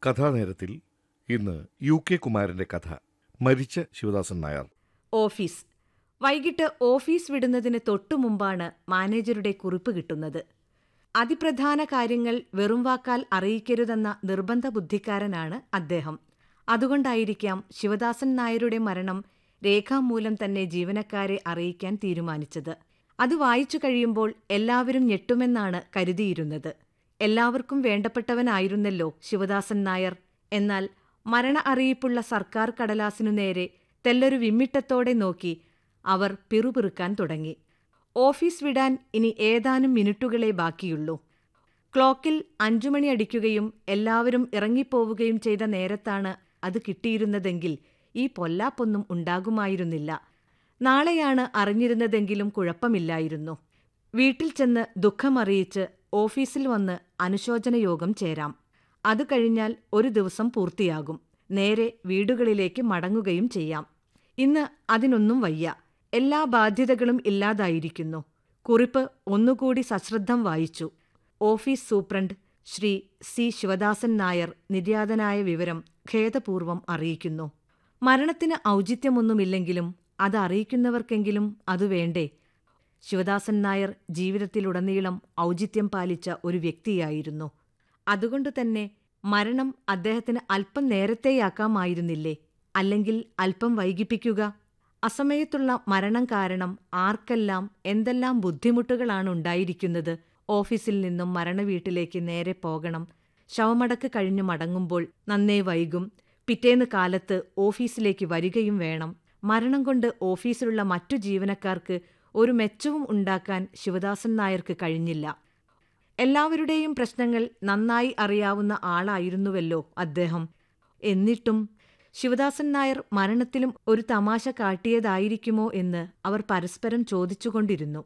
കഥാനേരത്തിൽ ഇന്ന് U K കുമാരന്റെ കഥ മരിച്ച ശിവദാസൻ നായർ ഓഫീസ് വൈകിട്ട് ഓഫീസ് വിടുന്നതിന് തൊട്ടു മുമ്പാണ് മാനേജരുടെ കുറിപ്പ് കിട്ടുന്നത് അതിപ്രധാന കാര്യങ്ങൾ വെറും വാക്കാൽ അറിയിക്കരുതെന്ന നിർബന്ധ ബുദ്ധിക്കാരനാണ് അദ്ദേഹം അതുകൊണ്ടായിരിക്കാം ശിവദാസൻ നായരുടെ മരണം രേഖാമൂലം തന്നെ ജീവനക്കാരെ അറിയിക്കാൻ തീരുമാനിച്ചത് അത് വായിച്ചു കഴിയുമ്പോൾ എല്ലാവരും ഞെട്ടുമെന്നാണ് കരുതിയിരുന്നത് എല്ലാവർക്കും വേണ്ടപ്പെട്ടവനായിരുന്നല്ലോ ശിവദാസൻ നായർ എന്നാൽ മരണ അറിയിപ്പുള്ള സർക്കാർ കടലാസിനു നേരെ തെല്ലൊരു വിമ്മിട്ടത്തോടെ നോക്കി അവർ പിറുപിറുക്കാൻ തുടങ്ങി ഓഫീസ് വിടാൻ ഇനി ഏതാനും മിനിറ്റുകളെ ബാക്കിയുള്ളൂ ക്ലോക്കിൽ അഞ്ചുമണി അടിക്കുകയും എല്ലാവരും ഇറങ്ങിപ്പോവുകയും ചെയ്ത നേരത്താണ് അത് കിട്ടിയിരുന്നതെങ്കിൽ ഈ പൊല്ലാപ്പൊന്നും ഉണ്ടാകുമായിരുന്നില്ല നാളെയാണ് അറിഞ്ഞിരുന്നതെങ്കിലും കുഴപ്പമില്ലായിരുന്നു വീട്ടിൽ ചെന്ന് ദുഃഖമറിയിച്ച് ഓഫീസിൽ വന്ന് അനുശോചന യോഗം ചേരാം അത് കഴിഞ്ഞാൽ ഒരു ദിവസം പൂർത്തിയാകും നേരെ വീടുകളിലേക്ക് മടങ്ങുകയും ചെയ്യാം ഇന്ന് അതിനൊന്നും വയ്യ എല്ലാ ബാധ്യതകളും ഇല്ലാതായിരിക്കുന്നു കുറിപ്പ് ഒന്നുകൂടി സശ്രദ്ധം വായിച്ചു office superintendent Shri C Sivadasan Nair നിര്യാതനായ വിവരം ഖേദപൂർവം അറിയിക്കുന്നു മരണത്തിന് ഔചിത്യമൊന്നുമില്ലെങ്കിലും അത് അറിയിക്കുന്നവർക്കെങ്കിലും അത് വേണ്ടേ ശിവദാസൻ നായർ ജീവിതത്തിലുടനീളം ഔചിത്യം പാലിച്ച ഒരു വ്യക്തിയായിരുന്നു അതുകൊണ്ട് തന്നെ മരണം അദ്ദേഹത്തിന് അല്പം നേരത്തെയാക്കാമായിരുന്നില്ലേ അല്ലെങ്കിൽ അല്പം വൈകിപ്പിക്കുക അസമയത്തുള്ള മരണം കാരണം ആർക്കെല്ലാം എന്തെല്ലാം ബുദ്ധിമുട്ടുകളാണ് ഉണ്ടായിരിക്കുന്നത് ഓഫീസിൽ നിന്നും മരണവീട്ടിലേക്ക് നേരെ പോകണം ശവമടക്ക് കഴിഞ്ഞു മടങ്ങുമ്പോൾ നന്നേ വൈകും പിറ്റേന്ന് കാലത്ത് ഓഫീസിലേക്ക് വരികയും വേണം മരണം കൊണ്ട് ഓഫീസിലുള്ള മറ്റു ജീവനക്കാർക്ക് ഒരു മെച്ചവും ഉണ്ടാക്കാൻ ശിവദാസൻ നായർക്ക് കഴിഞ്ഞില്ല എല്ലാവരുടെയും പ്രശ്നങ്ങൾ നന്നായി അറിയാവുന്ന ആളായിരുന്നുവല്ലോ അദ്ദേഹം എന്നിട്ടും ശിവദാസൻ നായർ മരണത്തിലും ഒരു തമാശ കാട്ടിയതായിരിക്കുമോ എന്ന് അവർ പരസ്പരം ചോദിച്ചുകൊണ്ടിരുന്നു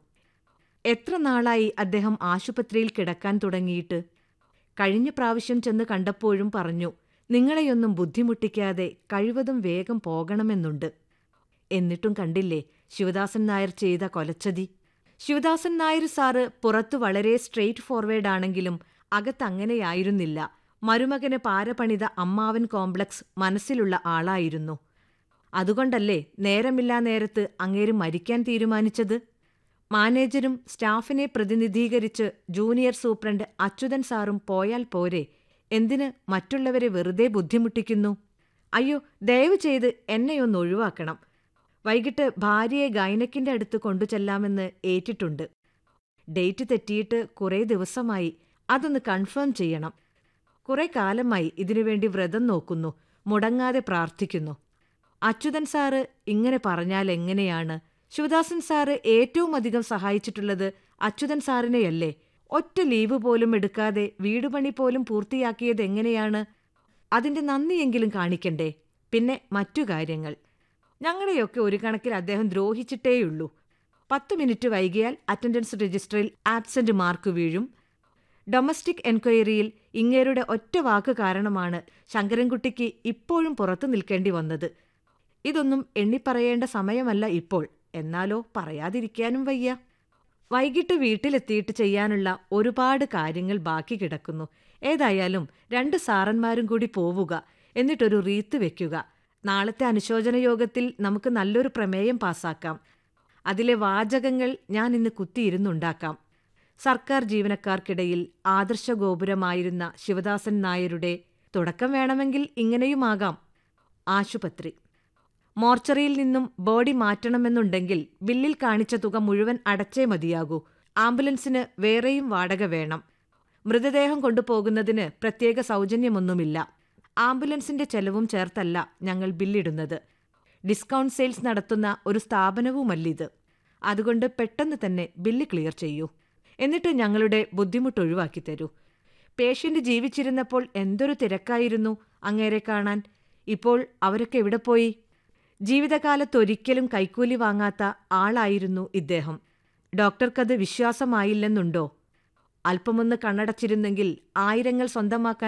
എത്ര നാളായി അദ്ദേഹം ആശുപത്രിയിൽ കിടക്കാൻ തുടങ്ങിയിട്ട് കഴിഞ്ഞ പ്രാവശ്യം ചെന്ന് കണ്ടപ്പോഴും പറഞ്ഞു നിങ്ങളെയൊന്നും ബുദ്ധിമുട്ടിക്കാതെ കഴിവതും വേഗം പോകണമെന്നുണ്ട് എന്നിട്ടും കണ്ടില്ലേ ശിവദാസൻ നായർ ചെയ്ത കൊലച്ചതി ശിവദാസൻ നായർ സാറ് പുറത്തു വളരെ സ്ട്രെയിറ്റ് ഫോർവേഡ് ആണെങ്കിലും അകത്തങ്ങനെയായിരുന്നില്ല മരുമകന് പാരപണിത അമ്മാവൻ കോംപ്ലക്സ് മനസ്സിലുള്ള ആളായിരുന്നു അതുകൊണ്ടല്ലേ നേരമില്ലാ നേരത്ത് അങ്ങേര് മരിക്കാൻ തീരുമാനിച്ചത് മാനേജരും സ്റ്റാഫിനെ പ്രതിനിധീകരിച്ച് ജൂനിയർ സൂപ്രണ്ട് അച്യുതൻ സാറും പോയാൽ പോരെ എന്തിന് മറ്റുള്ളവരെ വെറുതെ ബുദ്ധിമുട്ടിക്കുന്നു അയ്യോ ദയവ് ചെയ്ത് എന്നെയൊന്ന് ഒഴിവാക്കണം വൈകിട്ട് ഭാര്യയെ ഗൈനക്കിന്റെ അടുത്ത് കൊണ്ടുചെല്ലാമെന്ന് ഏറ്റിട്ടുണ്ട് ഡേറ്റ് തെറ്റിയിട്ട് കുറേ ദിവസമായി അതൊന്ന് കൺഫേം ചെയ്യണം കുറെ കാലമായി ഇതിനുവേണ്ടി വ്രതം നോക്കുന്നു മുടങ്ങാതെ പ്രാർത്ഥിക്കുന്നു അച്യുതൻ സാറ് ഇങ്ങനെ പറഞ്ഞാൽ എങ്ങനെയാണ് ശിവദാസൻ സാറ് ഏറ്റവും അധികം സഹായിച്ചിട്ടുള്ളത് അച്യുതൻ സാറിനെയല്ലേ ഒറ്റ ലീവ് പോലും എടുക്കാതെ വീടുപണി പോലും പൂർത്തിയാക്കിയത് എങ്ങനെയാണ് അതിന്റെ നന്ദിയെങ്കിലും കാണിക്കണ്ടേ പിന്നെ മറ്റു കാര്യങ്ങൾ ഞങ്ങളെയൊക്കെ ഒരു കണക്കിൽ അദ്ദേഹം ദ്രോഹിച്ചിട്ടേയുള്ളൂ പത്ത് മിനിറ്റ് വൈകിയാൽ അറ്റൻഡൻസ് രജിസ്റ്ററിൽ ആബ്സെന്റ് മാർക്ക് വീഴും ഡൊമസ്റ്റിക് എൻക്വയറിയിൽ ഇങ്ങേരുടെ ഒറ്റ വാക്ക് കാരണമാണ് ശങ്കരൻകുട്ടിക്ക് ഇപ്പോഴും പുറത്തു നിൽക്കേണ്ടി വന്നത് ഇതൊന്നും എണ്ണിപ്പറയേണ്ട സമയമല്ല ഇപ്പോൾ എന്നാലോ പറയാതിരിക്കാനും വയ്യ വൈകിട്ട് വീട്ടിലെത്തിയിട്ട് ചെയ്യാനുള്ള ഒരുപാട് കാര്യങ്ങൾ ബാക്കി കിടക്കുന്നു ഏതായാലും രണ്ട് സാറന്മാരും കൂടി പോവുക എന്നിട്ടൊരു റീത്ത് വെക്കുക നാളത്തെ അനുശോചന യോഗത്തിൽ നമുക്ക് നല്ലൊരു പ്രമേയം പാസാക്കാം അതിലെ വാചകങ്ങൾ ഞാൻ ഇന്ന് കുത്തിയിരുന്നുണ്ടാക്കാം സർക്കാർ ജീവനക്കാർക്കിടയിൽ ആദർശഗോപുരമായിരുന്ന ശിവദാസൻ നായരുടെ തുടക്കം വേണമെങ്കിൽ ഇങ്ങനെയുമാകാം ആശുപത്രി മോർച്ചറിയിൽ നിന്നും ബോഡി മാറ്റണമെന്നുണ്ടെങ്കിൽ ബില്ലിൽ കാണിച്ച തുക മുഴുവൻ അടച്ചേ മതിയാകൂ ആംബുലൻസിന് വേറെയും വാടക വേണം മൃതദേഹം കൊണ്ടുപോകുന്നതിന് പ്രത്യേക സൗജന്യമൊന്നുമില്ല ആംബുലൻസിന്റെ ചെലവും ചേർത്തല്ല ഞങ്ങൾ ബില്ലിടുന്നത് ഡിസ്കൗണ്ട് സെയിൽസ് നടത്തുന്ന ഒരു സ്ഥാപനവുമല്ലിത് അതുകൊണ്ട് പെട്ടെന്ന് തന്നെ ബില്ല് ക്ലിയർ ചെയ്യൂ എന്നിട്ട് ഞങ്ങളുടെ ബുദ്ധിമുട്ട് ഒഴിവാക്കി തരൂ പേഷ്യന്റ് ജീവിച്ചിരുന്നപ്പോൾ എന്തൊരു തിരക്കായിരുന്നു അങ്ങേരെ കാണാൻ ഇപ്പോൾ അവരൊക്കെ എവിടെ പോയി ജീവിതകാലത്തൊരിക്കലും കൈക്കൂലി വാങ്ങാത്ത ആളായിരുന്നു ഇദ്ദേഹം ഡോക്ടർക്കത് വിശ്വാസമായില്ലെന്നുണ്ടോ അല്പമൊന്ന് കണ്ണടച്ചിരുന്നെങ്കിൽ ആയിരങ്ങൾ സ്വന്തമാക്കാൻ